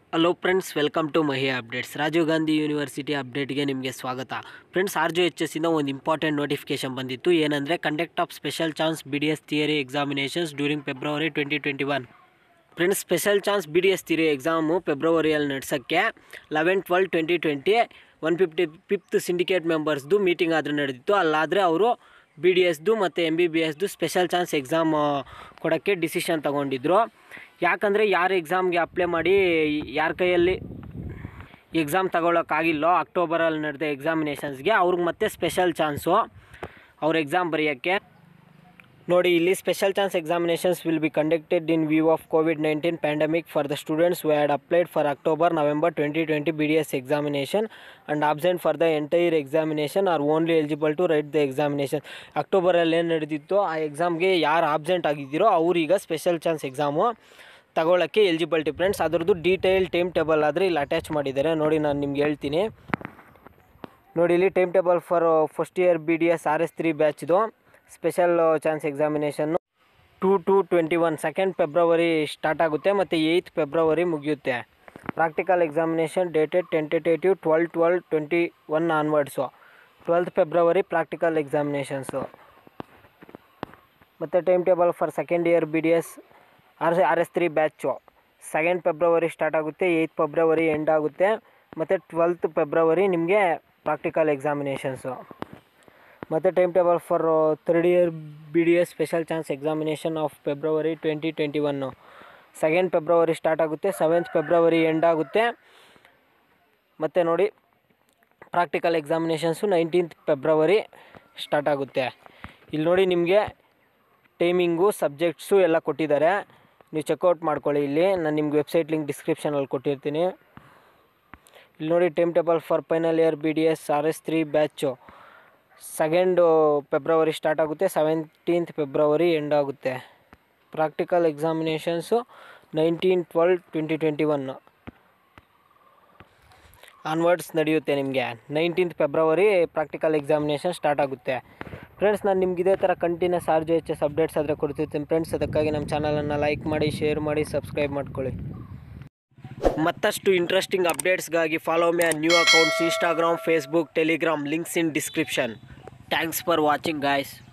hello friends welcome to Mahi updates Rajiv Gandhi university ಅಪ್ಡೇಟ್ಗೆ ನಿಮಗೆ ಸ್ವಾಗತ ಫ್ರೆಂಡ್ಸ್ ಆರ್ ಜಿ ಎಚ್ ಎಸ್ಸಿಂದ ಒಂದು ಇಂಪಾರ್ಟೆಂಟ್ ನೋಟಿಫಿಕೇಶನ್ ಬಂದಿತ್ತು ಏನಂದರೆ conduct of special chance B D S theory examinations during February twenty twenty one friends special chance B D S theory exam ಫೆಬ್ರವರಿಯಲ್ಲಿ ನಡೆಸೋಕ್ಕೆ eleven twelve twenty twenty one fifty fifth syndicate ಮೆಂಬರ್ಸ್ದು meeting ಆದರೆ ನಡೆದಿತ್ತು ಅಲ್ಲಾದರೆ ಅವರು B D ಎಸ್ದು ಮತ್ತು M B B ಎಸ್ದು ಸ್ಪೆಷಲ್ ಚಾನ್ಸ್ ಎಕ್ಸಾಮ್ ಕೊಡೋಕ್ಕೆ ಡಿಸಿಷನ್ ತಗೊಂಡಿದ್ರು ಯಾಕಂದರೆ ಯಾರು ಎಕ್ಸಾಮ್ಗೆ ಅಪ್ಲೈ ಮಾಡಿ ಯಾರ ಕೈಯಲ್ಲಿ ಎಕ್ಸಾಮ್ ತಗೊಳ್ಳೋಕ್ಕಾಗಿಲ್ಲೋ ಅಕ್ಟೋಬರಲ್ಲಿ ನಡೆದ ಎಕ್ಸಾಮಿನೇಷನ್ಸ್ಗೆ ಅವ್ರಿಗೆ ಮತ್ತೆ ಸ್ಪೆಷಲ್ ಚಾನ್ಸು ಅವ್ರ ಎಕ್ಸಾಮ್ ಬರೆಯೋಕ್ಕೆ ನೋಡಿ ಇಲ್ಲಿ special chance examinations will be conducted in view of COVID nineteen pandemic for the students who had applied for October November twenty twenty B D S examination and absent for the entire examination are only eligible to write the examination ಅಕ್ಟೋಬರಲ್ಲಿ ಏನು ನಡೆದಿತ್ತು ಆ ಎಕ್ಸಾಮ್ಗೆ ಯಾರು absent ಆಗಿದ್ದೀರೋ ಅವ್ರೀಗ special chance exam ತಗೊಳ್ಳೋಕ್ಕೆ eligibility friends ಅದರದ್ದು ಡೀಟೇಲ್ ಟೈಮ್ ಟೇಬಲ್ ಆದರೆ ಇಲ್ಲಿ ಅಟ್ಯಾಚ್ ಮಾಡಿದ್ದಾರೆ ನೋಡಿ ನಾನು ನಿಮ್ಗೆ ಹೇಳ್ತೀನಿ ನೋಡಿ ಇಲ್ಲಿ time table for first year B D S R S three ಬ್ಯಾಚ್ದು special chance examination two two twenty one second February start ಆಗುತ್ತೆ ಮತ್ತು ಏಯ್ತ್ ಫೆಬ್ರವರಿ ಮುಗಿಯುತ್ತೆ practical examination dated tentative twelve twelve twenty one onwards twelfth February practical examinations ಮತ್ತು time table for second year B D S R R S three batch second February start ಆಗುತ್ತೆ eighth February end ಆಗುತ್ತೆ ಮತ್ತು twelfth February ನಿಮಗೆ practical examinations ಮತ್ತು time table for third year B D S special chance examination of February twenty twenty one second February start ಆಗುತ್ತೆ seventh February end ಆಗುತ್ತೆ ಮತ್ತು ನೋಡಿ practical examinations nineteenth February start ಆಗುತ್ತೆ ಇಲ್ಲಿ ನೋಡಿ ನಿಮಗೆ ಟೈಮಿಂಗು ಸಬ್ಜೆಕ್ಟ್ಸು ಎಲ್ಲ ಕೊಟ್ಟಿದ್ದಾರೆ ನೀವು ಚೆಕ್ಔಟ್ ಮಾಡ್ಕೊಳ್ಳಿ ಇಲ್ಲಿ ನಾನು ನಿಮ್ಗೆ ವೆಬ್ಸೈಟ್ ಲಿಂಕ್ ಡಿಸ್ಕ್ರಿಪ್ಷನಲ್ಲಿ ಕೊಟ್ಟಿರ್ತೀನಿ ಇಲ್ಲಿ ನೋಡಿ time table for final year B D S R S three batch second February start ಆಗುತ್ತೆ ಸೆವೆಂಟೀನ್ತ್ ಫೆಬ್ರವರಿ ಎಂಡ್ ಆಗುತ್ತೆ practical examinations nineteen twelve twenty twenty one onwards ನಡೆಯುತ್ತೆ ನಿಮಗೆ nineteenth February practical examination start ಆಗುತ್ತೆ friends ನಾನು ನಿಮ್ಗೆ ಇದೇ ಥರ continuous R G H S updates ಆದರೆ ಕೊಡ್ತಿರ್ತೀನಿ ಫ್ರೆಂಡ್ಸ್ ಅದಕ್ಕಾಗಿ ನಮ್ಮ ಚಾನಲನ್ನು ಲೈಕ್ ಮಾಡಿ ಶೇರ್ ಮಾಡಿ ಸಬ್ಸ್ಕ್ರೈಬ್ ಮಾಡ್ಕೊಳ್ಳಿ ಮತ್ತಷ್ಟು ಇಂಟ್ರೆಸ್ಟಿಂಗ್ ಅಪ್ಡೇಟ್ಸ್ಗಾಗಿ follow my new accounts Instagram Facebook Telegram links in description thanks for watching guys